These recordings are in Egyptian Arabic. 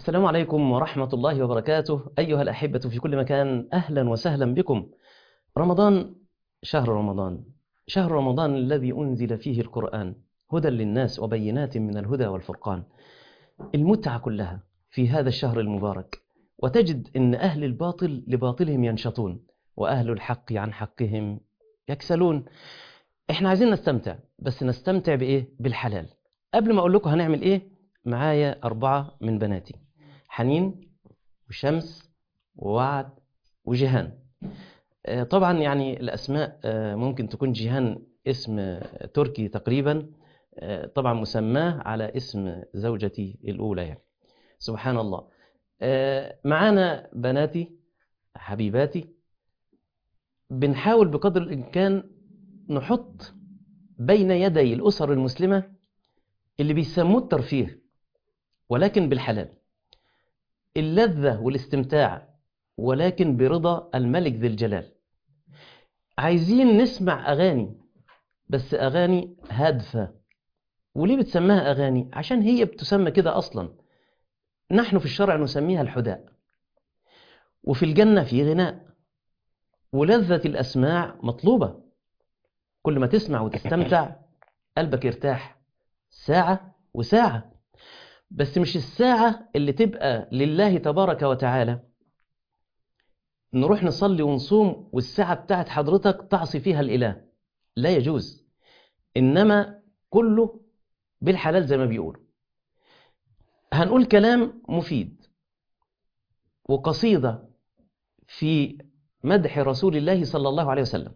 السلام عليكم ورحمة الله وبركاته أيها الأحبة في كل مكان أهلا وسهلا بكم رمضان شهر رمضان شهر رمضان الذي أنزل فيه القرآن هدى للناس وبينات من الهدى والفرقان المتعة كلها في هذا الشهر المبارك وتجد أن أهل الباطل لباطلهم ينشطون وأهل الحق عن حقهم يكسلون احنا عايزين نستمتع بس نستمتع بإيه؟ بالحلال قبل ما أقول لكم هنعمل إيه معايا أربعة من بناتي حنين وشمس ووعد وجيهان آه، طبعا يعني الأسماء آه، ممكن تكون جيهان اسم آه، تركي تقريبا آه، طبعا مسماه على اسم زوجتي الأولى يعني سبحان الله آه، معانا بناتي حبيباتي بنحاول بقدر الإمكان نحط بين يدي الأسر المسلمة اللي بيسموه الترفيه ولكن بالحلال اللذة والاستمتاع ولكن برضا الملك ذي الجلال عايزين نسمع أغاني بس أغاني هادفة وليه بتسميها أغاني؟ عشان هي بتسمى كده أصلا نحن في الشرع نسميها الحداء وفي الجنة في غناء ولذة الأسماع مطلوبة كل ما تسمع وتستمتع قلبك يرتاح ساعة وساعة بس مش الساعة اللي تبقى لله تبارك وتعالى نروح نصلي ونصوم والساعة بتاعت حضرتك تعصي فيها الإله لا يجوز إنما كله بالحلال زي ما بيقولوا هنقول كلام مفيد وقصيدة في مدح رسول الله صلى الله عليه وسلم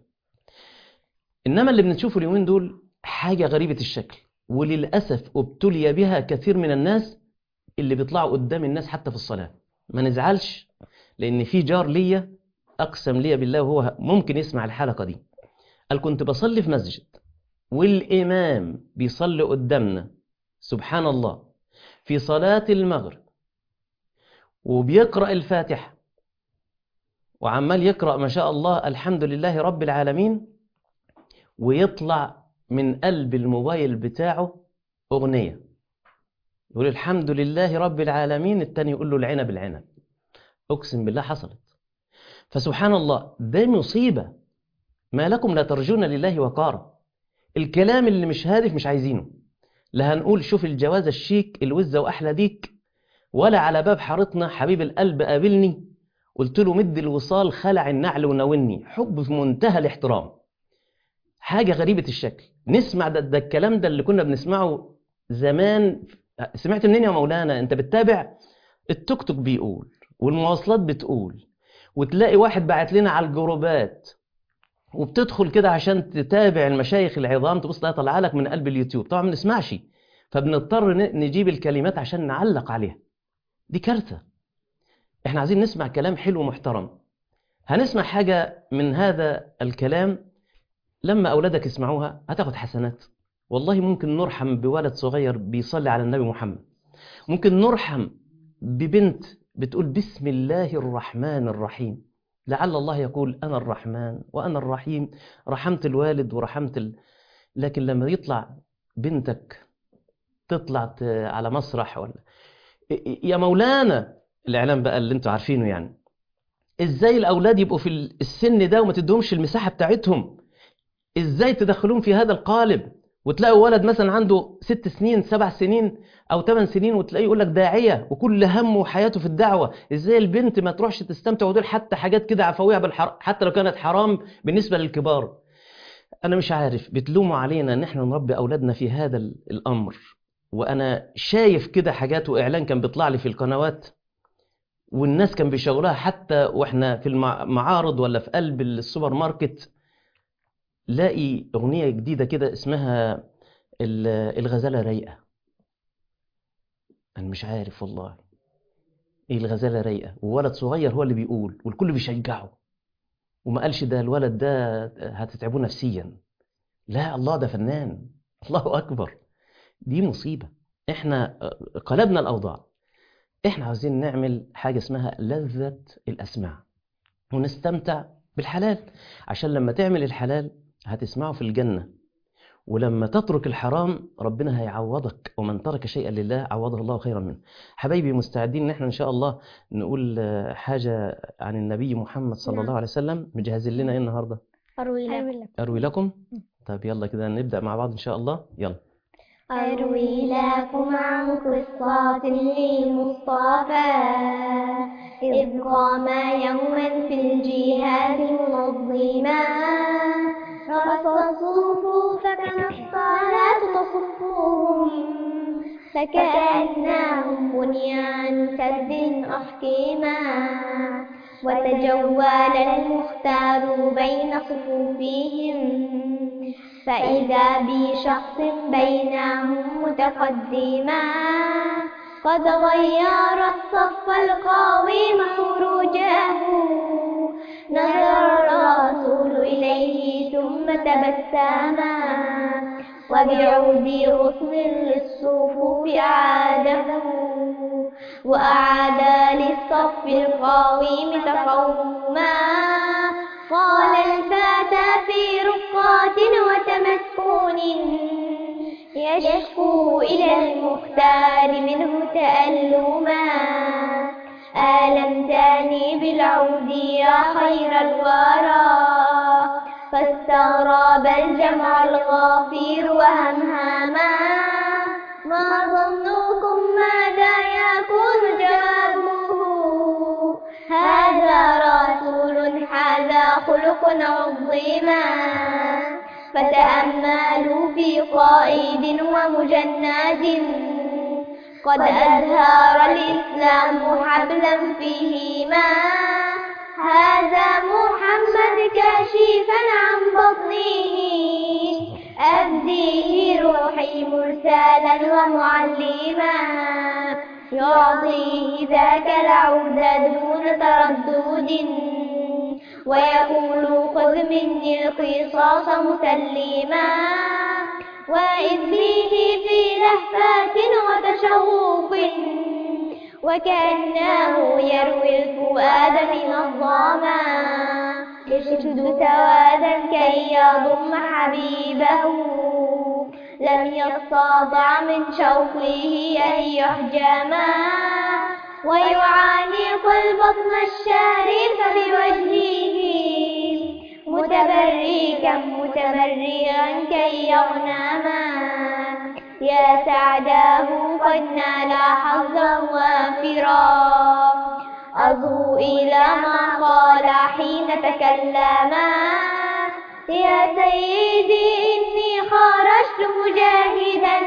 إنما اللي بنشوفه اليومين دول حاجة غريبة الشكل وللأسف ابتلي بها كثير من الناس اللي بيطلعوا قدام الناس حتى في الصلاة ما نزعلش لأن في جار ليا أقسم لي بالله وهو ممكن يسمع الحلقة دي قال كنت بصلي في مسجد والإمام بيصلي قدامنا سبحان الله في صلاة المغرب وبيقرأ الفاتحة وعمال يقرأ ما شاء الله الحمد لله رب العالمين ويطلع من قلب الموبايل بتاعه أغنية يقول الحمد لله رب العالمين التاني يقول له العنب العنب أقسم بالله حصلت فسبحان الله ده مصيبة ما لكم لا ترجون لله وقارا الكلام اللي مش هادف مش عايزينه لا هنقول شوف الجواز الشيك الوزة وأحلى ديك ولا على باب حارتنا حبيب القلب قابلني قلت له مد الوصال خلع النعل وناولني حب في منتهى الاحترام حاجة غريبة الشكل نسمع ده, ده الكلام ده اللي كنا بنسمعه زمان سمعت منين يا مولانا انت بتتابع التوك توك بيقول والمواصلات بتقول وتلاقي واحد بعت لنا على الجروبات وبتدخل كده عشان تتابع المشايخ العظام تبص تلاقي طالعه لك من قلب اليوتيوب طبعا ما بنسمعش فبنضطر ن- نجيب الكلمات عشان نعلق عليها دي كارثة احنا عايزين نسمع كلام حلو محترم هنسمع حاجة من هذا الكلام لما أولادك يسمعوها هتاخد حسنات والله ممكن نرحم بولد صغير بيصلي على النبي محمد ممكن نرحم ببنت بتقول بسم الله الرحمن الرحيم لعل الله يقول أنا الرحمن وأنا الرحيم رحمت الوالد ورحمت ال... لكن لما يطلع بنتك تطلع ت- على مسرح ولا يا مولانا الإعلام بقى اللي انتوا عارفينه يعني ازاي الأولاد يبقوا في السن ده وما تدهمش المساحة بتاعتهم ازاي تدخلون في هذا القالب وتلاقي ولد مثلا عنده ست سنين سبع سنين او ثمان سنين وتلاقيه يقول لك داعيه وكل همه وحياته في الدعوه ازاي البنت ما تروحش تستمتع ودول حتى حاجات كده عفويه بالحر... حتى لو كانت حرام بالنسبه للكبار انا مش عارف بتلوموا علينا ان احنا نربي اولادنا في هذا ال- الامر وانا شايف كده حاجات واعلان كان بيطلع لي في القنوات والناس كان بيشغلوها حتى واحنا في المعارض ولا في قلب السوبر ماركت لاقي أغنية جديدة كده اسمها ال- الغزالة رايقة أنا مش عارف والله إيه الغزالة رايقة وولد صغير هو اللي بيقول والكل بيشجعه وما قالش ده الولد ده هتتعبه نفسيا لا الله ده فنان الله أكبر دي مصيبة إحنا قلبنا الأوضاع إحنا عاوزين نعمل حاجة اسمها لذة الأسماع ونستمتع بالحلال عشان لما تعمل الحلال هتسمعه في الجنة ولما تترك الحرام ربنا هيعوضك ومن ترك شيئا لله عوضه الله خيرا منه حبايبي مستعدين ان احنا ان شاء الله نقول آه، حاجة عن النبي محمد صلى نعم. الله عليه وسلم مجهزين لنا ايه النهاردة أروي لك اروي لكم طيب يلا كده نبدأ مع بعض ان شاء الله يلا أروي لكم عن قصة للمصطفى إذ قام يوما في الجهاد منظما رص الصفوف كما الصلاة تصفهم فكأنهم بنيان سد أحكما وتجول المختار بين صفوفهم فإذا بشخص بينهم متقدما قد غير الصف القويم خروجه نظر الرسول إليه ثم تبسما وبعود غصن للصفوف أعاده وأعاد للصف القويم تقوما قال الفتى في رقات وتمسكون يشكو إلى المختار منه تألما آلمتني بالعود يا خير الورى فاستغرب الجمع الغافير وهمهما ما ظنكم ماذا يكون جوابه هذا رسول هذا خلق عظيما فتأملوا في قائد ومجند قد أزهر الإسلام حبلا فيهما هذا محمد كاشفا عن بطنه أبديه روحي مرسالا ومعلما يعطيه ذاك العود دون تردد ويقول خذ مني القصاص مسلما وإذ به في لهفات وتشوق وكأنه يروي الفؤاد من الظما يشد سوادا كي يضم حبيبه لم يستطع من شوقه أن يحجما ويعانق البطن الشريف بوجهه متبركا متبرعا كي يغنما يا سعداه قد نال حظا وافرا أضو إلى ما قال حين تكلما يا سيدي إني خرجت مجاهدا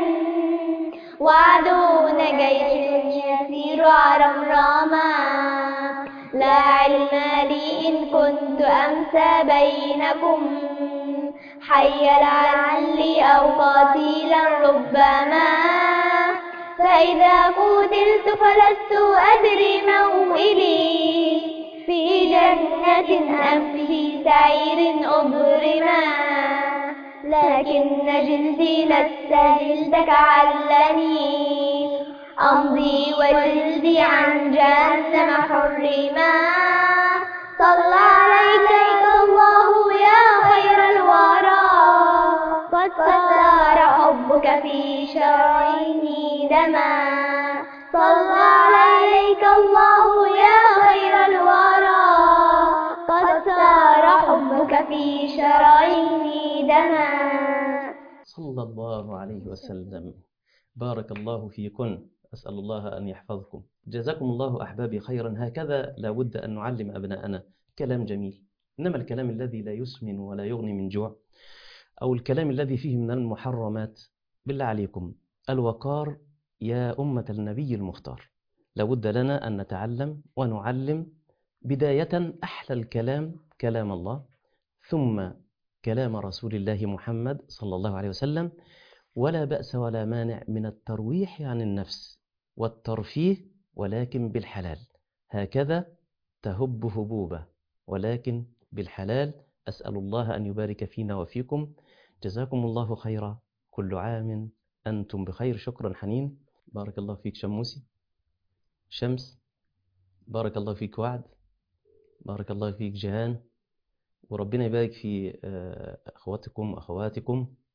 وعدون جيش يسير رمراما لا علم لي إن كنت أمسى بينكم حيا لعلي أو قتيلا ربما فإذا قتلت فلست أدري موئلي في جنة أم في سعير أضرما لكن جلدي لست جلدك علني أمضي وجلدي عن جهنم حرما صلى عليك الله يا خير الورى قد صار حبك في شراييني دما صلى عليك الله يا خير الورى قد صار حبك في شراييني دما صلى الله عليه وسلم بارك الله فيكن أسأل الله أن يحفظكم جزاكم الله أحبابي خيرا هكذا لابد أن نعلم أبناءنا كلام جميل إنما الكلام الذي لا يسمن ولا يغني من جوع أو الكلام الذي فيه من المحرمات بالله عليكم الوقار يا أمة النبي المختار لابد لنا أن نتعلم ونعلم بداية أحلى الكلام كلام الله ثم كلام رسول الله محمد صلى الله عليه وسلم ولا بأس ولا مانع من الترويح عن النفس والترفيه ولكن بالحلال هكذا تهب هبوبة ولكن بالحلال أسأل الله أن يبارك فينا وفيكم جزاكم الله خيرا كل عام أنتم بخير شكرا حنين بارك الله فيك شموسي شمس بارك الله فيك وعد بارك الله فيك جهان وربنا يبارك في آه، أخواتكم أخواتكم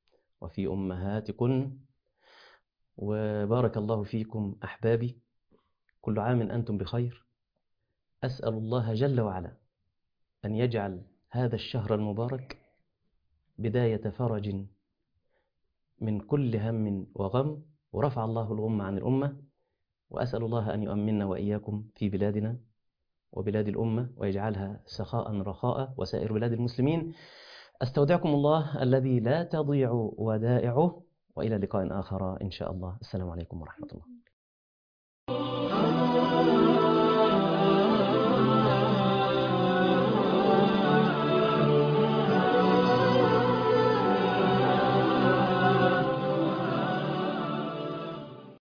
وفي أمهاتكن وبارك الله فيكم أحبابي كل عام أنتم بخير أسأل الله جل وعلا أن يجعل هذا الشهر المبارك بداية فرج من كل هم وغم ورفع الله الغم عن الأمة وأسأل الله أن يؤمننا وإياكم في بلادنا وبلاد الأمة ويجعلها سخاء رخاء وسائر بلاد المسلمين أستودعكم الله الذي لا تضيع ودائعه وإلى لقاء آخر إن شاء الله السلام عليكم ورحمة الله